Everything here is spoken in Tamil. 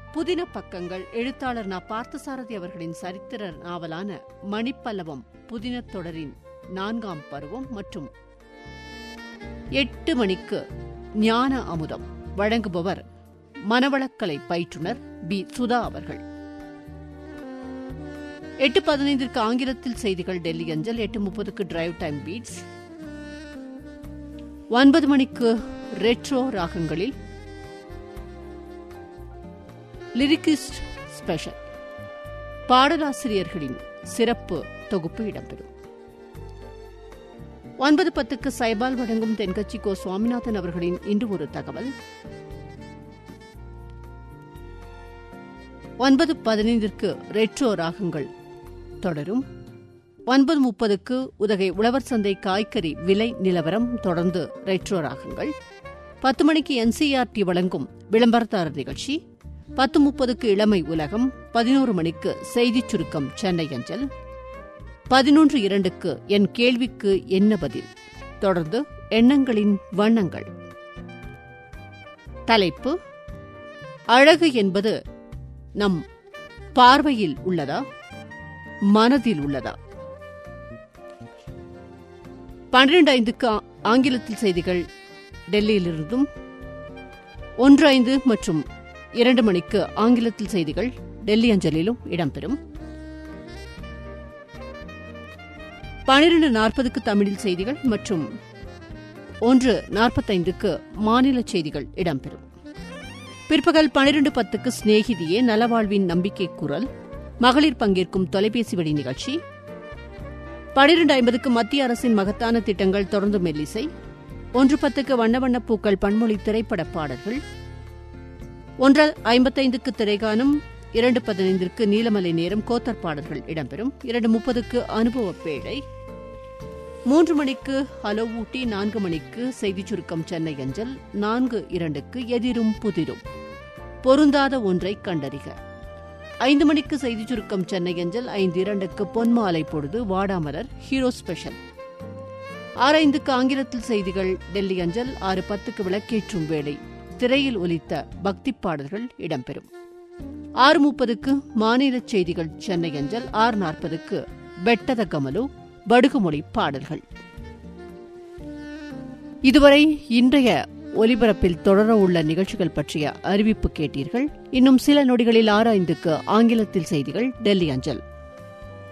புதின பக்கங்கள் எழுத்தாளர் நா பார்த்தசாரதி அவர்களின் சரித்திர நாவலான மணிப்பல்லவம் புதின தொடரின் நான்காம் பருவம் மற்றும் எட்டு மணிக்கு ஞான அமுதம் வழங்குபவர் மனவளக்கலை பயிற்றுனர் பி சுதா அவர்கள் எட்டு பதினைந்திற்கு ஆங்கிலத்தில் செய்திகள் டெல்லி அஞ்சல் எட்டு முப்பதுக்கு டிரைவ் டைம் பீட்ஸ் ஒன்பது மணிக்கு ரெட்ரோ ராகங்களில் லிரிகிஸ்ட் ஸ்பெஷல் பாடலாசிரியர்களின் சிறப்பு தொகுப்பு இடம்பெறும் ஒன்பது பத்துக்கு சைபால் வழங்கும் தென்கட்சி கோ சுவாமிநாதன் அவர்களின் இன்று ஒரு தகவல் ஒன்பது பதினைந்திற்கு ரெட்ரோ ராகங்கள் தொடரும் ஒன்பது முப்பதுக்கு உதகை உழவர் சந்தை காய்கறி விலை நிலவரம் தொடர்ந்து ரெட்ரோ ராகங்கள் பத்து மணிக்கு என்சிஆர்டி வழங்கும் விளம்பரதாரர் நிகழ்ச்சி பத்து முப்பதுக்கு இளமை உலகம் பதினோரு மணிக்கு செய்திச் சுருக்கம் சென்னை அஞ்சல் பதினொன்று இரண்டுக்கு என் கேள்விக்கு என்ன பதில் தொடர்ந்து எண்ணங்களின் வண்ணங்கள் தலைப்பு அழகு என்பது நம் பார்வையில் உள்ளதா மனதில் உள்ளதா பன்னிரண்டு ஐந்துக்கு ஆ- ஆங்கிலத்தில் செய்திகள் டெல்லியிலிருந்தும் ஒன்று ஐந்து மற்றும் இரண்டு மணிக்கு ஆங்கிலத்தில் செய்திகள் டெல்லி அஞ்சலிலும் இடம்பெறும் பனிரெண்டு நாற்பதுக்கு தமிழில் செய்திகள் மற்றும் ஒன்று நாற்பத்தைந்துக்கு மாநில செய்திகள் இடம்பெறும் பிற்பகல் பனிரெண்டு பத்துக்கு சிநேகிதியே நலவாழ்வின் நம்பிக்கை குரல் மகளிர் பங்கேற்கும் தொலைபேசி வழி நிகழ்ச்சி பனிரெண்டு ஐம்பதுக்கு மத்திய அரசின் மகத்தான திட்டங்கள் தொடர்ந்து மெல்லிசை ஒன்று பத்துக்கு வண்ண வண்ண பூக்கள் பன்மொழி திரைப்பட பாடல்கள் ஒன்று ஐம்பத்தைந்துக்கு திரைகானம் இரண்டு பதினைந்திற்கு நீலமலை நேரம் கோத்தர் பாடல்கள் இடம்பெறும் இரண்டு முப்பதுக்கு அனுபவ பேழை மூன்று மணிக்கு ஹலோ ஊட்டி நான்கு மணிக்கு செய்திச் சுருக்கம் சென்னை அஞ்சல் நான்கு இரண்டுக்கு எதிரும் புதிரும் பொருந்தாத ஒன்றை கண்டறிக ஐந்து மணிக்கு செய்திச் சுருக்கம் சென்னை அஞ்சல் ஐந்து இரண்டுக்கு பொன்மாலை பொழுது வாடாமலர் ஹீரோ ஸ்பெஷல் ஆறு ஐந்துக்கு ஆங்கிலத்தில் செய்திகள் டெல்லி அஞ்சல் ஆறு பத்துக்கு விளக்கேற்றும் வேளை திரையில் ஒலித்த பக்தி பாடல்கள் இடம்பெறும் ஆறு முப்பதுக்கு மாநில செய்திகள் சென்னை அஞ்சல் ஆறு நாற்பதுக்கு பெட்டத கமலு படுகுமொழி பாடல்கள் இதுவரை இன்றைய ஒலிபரப்பில் தொடர உள்ள நிகழ்ச்சிகள் பற்றிய அறிவிப்பு கேட்டீர்கள் இன்னும் சில நொடிகளில் ஆறு ஐந்துக்கு ஆங்கிலத்தில் செய்திகள் டெல்லி அஞ்சல்